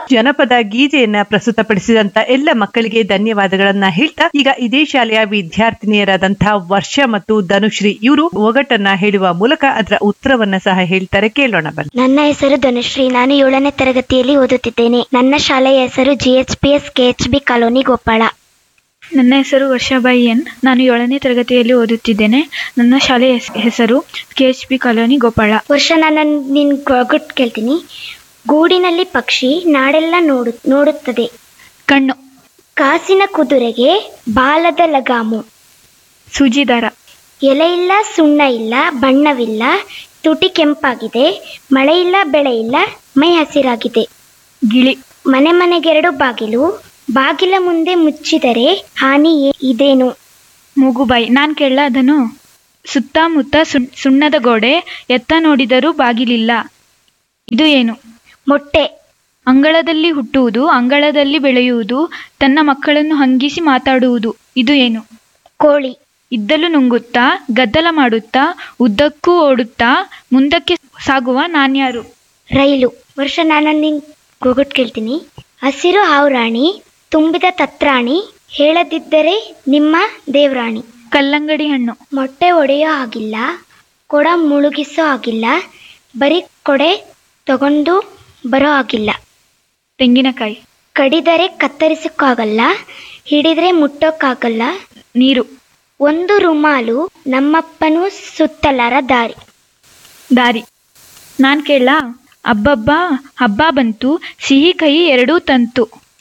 ಜನಪದ ಗೀತೆಯನ್ನ ಪ್ರಸ್ತುತಪಡಿಸಿದಂತ ಎಲ್ಲ ಮಕ್ಕಳಿಗೆ ಧನ್ಯವಾದಗಳನ್ನ ಹೇಳ್ತಾ ಈಗ ಇದೇ ಶಾಲೆಯ ವಿದ್ಯಾರ್ಥಿನಿಯರಾದಂತಹ ವರ್ಷ ಮತ್ತು ಧನುಶ್ರೀ ಇವರು ಒಗಟನ್ನ ಹೇಳುವ ಮೂಲಕ ಅದರ ಉತ್ತರವನ್ನ ಸಹ ಹೇಳ್ತಾರೆ ಕೇಳೋಣ ಬನ್ನಿ ನನ್ನ ಹೆಸರು ಧನುಶ್ರೀ ನಾನು ಏಳನೇ ತರಗತಿಯಲ್ಲಿ ಓದುತ್ತಿದ್ದೇನೆ ನನ್ನ ಶಾಲೆಯ ಹೆಸರು ಜಿಎಚ್ಪಿಎಸ್ ಕೆಎಚ್ಬಿ ಕಾಲೋನಿ ಗೋಪಾಳ ನನ್ನ ಹೆಸರು ವರ್ಷಾಬಾಯಿ ಎನ್ ನಾನು ಏಳನೇ ತರಗತಿಯಲ್ಲಿ ಓದುತ್ತಿದ್ದೇನೆ ನನ್ನ ಶಾಲೆಯ ಹೆಸ್- ಹೆಸರು K H B colony Gopala ವರ್ಷ ನಾನು ನಿನ್ ಗೊಗ್ಗುಟ್ ಕೇಳ್ತೀನಿ ಗೂಡಿನಲ್ಲಿ ಪಕ್ಷಿ ನಾಡೆಲ್ಲ ನೋಡು ನೋಡುತ್ತದೆ ಕಣ್ಣು ಕಾಸಿನ ಕುದುರೆಗೆ ಬಾಲದ ಲಗಾಮು ಸೂಜಿ ದಾರ ಎಲೆ ಇಲ್ಲ ಸುಣ್ಣ ಇಲ್ಲ ಬಣ್ಣವಿಲ್ಲ ತುಟಿ ಕೆಂಪಾಗಿದೆ ಮಳೆ ಇಲ್ಲ ಬೆಳೆ ಇಲ್ಲ ಮೈ ಹಸಿರಾಗಿದೆ ಗಿಳಿ ಮನೆ ಮನೆಗೆರಡು ಬಾಗಿಲು ಬಾಗಿಲ ಮುಂದೆ ಮುಚ್ಚಿದರೆ ಹಾನಿ ಏ- ಇದೇನು ಮೂಗುಬಾಯಿ ನಾನು ಕೇಳಲ್ಲ ಅದನ್ನು ಸುತ್ತಮುತ್ತ ಸುಣ್- ಸುಣ್ಣದ ಗೋಡೆ ಎತ್ತ ನೋಡಿದರೂ ಬಾಗಿಲಿಲ್ಲ ಇದು ಏನು ಮೊಟ್ಟೆ ಅಂಗಳದಲ್ಲಿ ಹುಟ್ಟುವುದು ಅಂಗಳದಲ್ಲಿ ಬೆಳೆಯುವುದು ತನ್ನ ಮಕ್ಕಳನ್ನು ಹಂಗಿಸಿ ಮಾತಾಡುವುದು ಇದು ಏನು ಕೋಳಿ ಇದ್ದಲು ನುಂಗುತ್ತಾ ಗದ್ದಲ ಮಾಡುತ್ತಾ ಉದ್ದಕ್ಕೂ ಓಡುತ್ತಾ ಮುಂದಕ್ಕೆ ಸಾಗುವ ನಾನ್ಯಾರು ರೈಲು ವರ್ಷ ನಾನು ನಿನ್ ಗೊಗಟ್ ಕೇಳ್ತೀನಿ ಹಸಿರು ಹಾವುರಾಣಿ ತುಂಬಿದ ತತ್ರಾಣಿ ಹೇಳದಿದ್ದರೆ ನಿಮ್ಮ ದೇವ್ರಾಣಿ ಕಲ್ಲಂಗಡಿ ಹಣ್ಣು ಮೊಟ್ಟೆ ಒಡೆಯೋ ಹಾಗಿಲ್ಲ ಕೊಡ ಮುಳುಗಿಸೋ ಹಾಗಿಲ್ಲ ಬರೀ ಕೊಡೆ ತಗೊಂಡು ಬರೋ ಹಾಗಿಲ್ಲ ತೆಂಗಿನಕಾಯಿ ಕಡಿದರೆ ಕತ್ತರಿಸೋಕ್ಕಾಗಲ್ಲ ಹಿಡಿದ್ರೆ ಮುಟ್ಟೋಕ್ಕಾಗಲ್ಲ ನೀರು ಒಂದು ರುಮಾಲು ನಮ್ಮಪ್ಪನೂ ಸುತ್ತಲಾರ ದಾರಿ ದಾರಿ ನಾನು ಕೇಳ ಅಬ್ಬಬ್ಬ ಹಬ್ಬ ಬಂತು ಸಿಹಿ ಕಹಿ ಎರಡೂ ತಂತು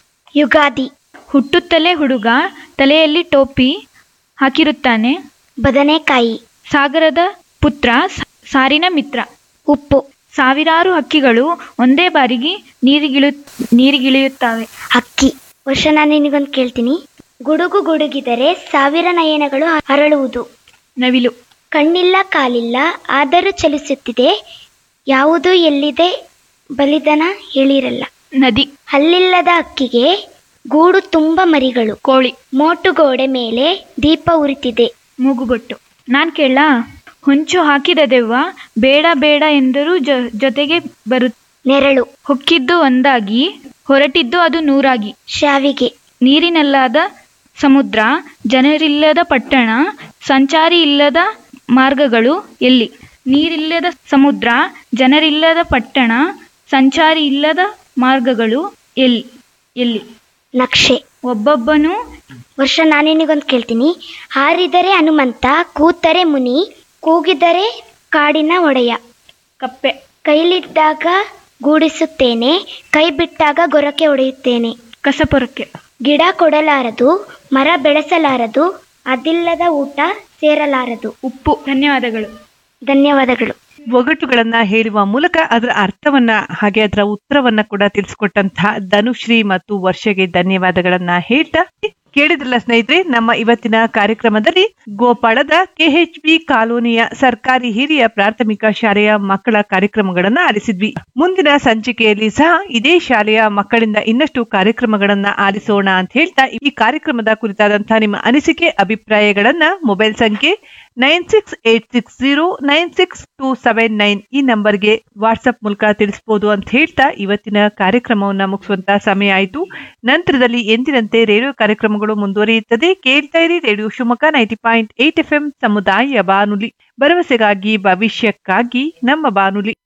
ಯುಗಾದಿ ಹುಟ್ಟುತ್ತಲೇ ಹುಡುಗ ತಲೆಯಲ್ಲಿ ಟೋಪಿ ಹಾಕಿರುತ್ತಾನೆ ಬದನೆಕಾಯಿ ಸಾಗರದ ಪುತ್ರ ಸ- ಸಾರಿನ ಮಿತ್ರ ಉಪ್ಪು ಸಾವಿರಾರು ಹಕ್ಕಿಗಳು ಒಂದೇ ಬಾರಿಗೆ ನೀರಿಗಿಳು ನೀರಿಗಿಳಿಯುತ್ತವೆ ಅಕ್ಕಿ ವರ್ಷ ನಾನು ನಿನಗೊಂದು ಕೇಳ್ತೀನಿ ಗುಡುಗು ಗುಡುಗಿದರೆ ಸಾವಿರ ನಯನಗಳು ಅರಳುವುದು ನವಿಲು ಕಣ್ಣಿಲ್ಲ ಕಾಲಿಲ್ಲ ಆದರೂ ಚಲಿಸುತ್ತಿದೆ ಯಾವುದು ಎಲ್ಲಿದೆ ಬಲಿದನ ಹೇಳಿರಲ್ಲ ನದಿ ಹಲ್ಲಿಲ್ಲದ ಅಕ್ಕಿಗೆ ಗೂಡು ತುಂಬ ಮರಿಗಳು ಕೋಳಿ ಮೋಟುಗೋಡೆ ಮೇಲೆ ದೀಪ ಉರಿತಿದೆ ಮೂಗುಬೊಟ್ಟು ನಾನು ಕೇಳ ಹೊಂಚು ಹಾಕಿದ ದೆವ್ವ ಬೇಡ ಬೇಡ ಎಂದರೂ ಜೊ ಜೊತೆಗೆ ಬರು ನೆರಳು ಹೊಕ್ಕಿದ್ದು ಒಂದಾಗಿ ಹೊರಟಿದ್ದು ಅದು ನೂರಾಗಿ ಶಾವಿಗೆ ನೀರಿನಲ್ಲಾದ ಸಮುದ್ರ ಜನರಿಲ್ಲದ ಪಟ್ಟಣ ಸಂಚಾರಿ ಇಲ್ಲದ ಮಾರ್ಗಗಳು ಎಲ್ಲಿ ನೀರಿಲ್ಲದ ಸಮುದ್ರ ಜನರಿಲ್ಲದ ಪಟ್ಟಣ ಸಂಚಾರಿ ಇಲ್ಲದ ಮಾರ್ಗಗಳು ಎಲ್ಲಿ ಎಲ್ಲಿ ನಕ್ಷೆ ಒಬ್ಬೊಬ್ಬನು ವರ್ಷ ನಾನೇನಿಗೊಂದು ಕೇಳ್ತೀನಿ ಹಾರಿದರೆ ಹನುಮಂತ ಕೂತರೆ ಮುನಿ ಕೂಗಿದರೆ ಕಾಡಿನ ಒಡೆಯ ಕಪ್ಪೆ ಕೈಲಿದ್ದಾಗ ಗೂಡಿಸುತ್ತೇನೆ ಕೈ ಬಿಟ್ಟಾಗ ಗೊರಕೆ ಹೊಡೆಯುತ್ತೇನೆ ಕಸಪೊರಕೆ ಗಿಡ ಕೊಡಲಾರದು ಮರ ಬೆಳೆಸಲಾರದು ಅದಿಲ್ಲದ ಊಟ ಸೇರಲಾರದು ಉಪ್ಪು ಧನ್ಯವಾದಗಳು ಧನ್ಯವಾದಗಳು ಒಗಟುಗಳನ್ನ ಹೇಳುವ ಮೂಲಕ ಅದರ ಅರ್ಥವನ್ನ ಹಾಗೆ ಅದರ ಉತ್ತರವನ್ನ ಕೂಡ ತಿಳಿಸ್ಕೊಟ್ಟಂತಹ ಧನುಶ್ರೀ ಮತ್ತು ವರ್ಷಗೆ ಧನ್ಯವಾದಗಳನ್ನ ಹೇಳ್ತಾ ಕೇಳಿದ್ರಲ್ಲ ಸ್ನೇಹಿತರೆ ನಮ್ಮ ಇವತ್ತಿನ ಕಾರ್ಯಕ್ರಮದಲ್ಲಿ ಗೋಪಾಳದ ಕೆಎಚ್ಬಿ ಕಾಲೋನಿಯ ಸರ್ಕಾರಿ ಹಿರಿಯ ಪ್ರಾಥಮಿಕ ಶಾಲೆಯ ಮಕ್ಕಳ ಕಾರ್ಯಕ್ರಮಗಳನ್ನ ಆಲಿಸಿದ್ವಿ ಮುಂದಿನ ಸಂಚಿಕೆಯಲ್ಲಿ ಸಹ ಇದೇ ಶಾಲೆಯ ಮಕ್ಕಳಿಂದ ಇನ್ನಷ್ಟು ಕಾರ್ಯಕ್ರಮಗಳನ್ನ ಆಲಿಸೋಣ ಅಂತ ಹೇಳ್ತಾ ಈ ಕಾರ್ಯಕ್ರಮದ ಕುರಿತಾದಂತಹ ನಿಮ್ಮ ಅನಿಸಿಕೆ ಅಭಿಪ್ರಾಯಗಳನ್ನ ಮೊಬೈಲ್ ಸಂಖ್ಯೆ nine six eight six zero nine six two seven nine ಈ ನಂಬರ್ಗೆ ವಾಟ್ಸ್ಆಪ್ ಮೂಲಕ ತಿಳಿಸಬಹುದು ಅಂತ ಹೇಳ್ತಾ ಇವತ್ತಿನ ಕಾರ್ಯಕ್ರಮವನ್ನ ಮುಗಿಸುವಂತ ಸಮಯ ಆಯಿತು ನಂತರದಲ್ಲಿ ಎಂದಿನಂತೆ ರೇಡಿಯೋ ಕಾರ್ಯಕ್ರಮಗಳು ಮುಂದುವರಿಯುತ್ತದೆ ಕೇಳ್ತಾ ಇರಿ radio Shivamogga ninety point eight F M ಸಮುದಾಯ ಬಾನುಲಿ ಭರವಸೆಗಾಗಿ ಭವಿಷ್ಯಕ್ಕಾಗಿ ನಮ್ಮ ಬಾನುಲಿ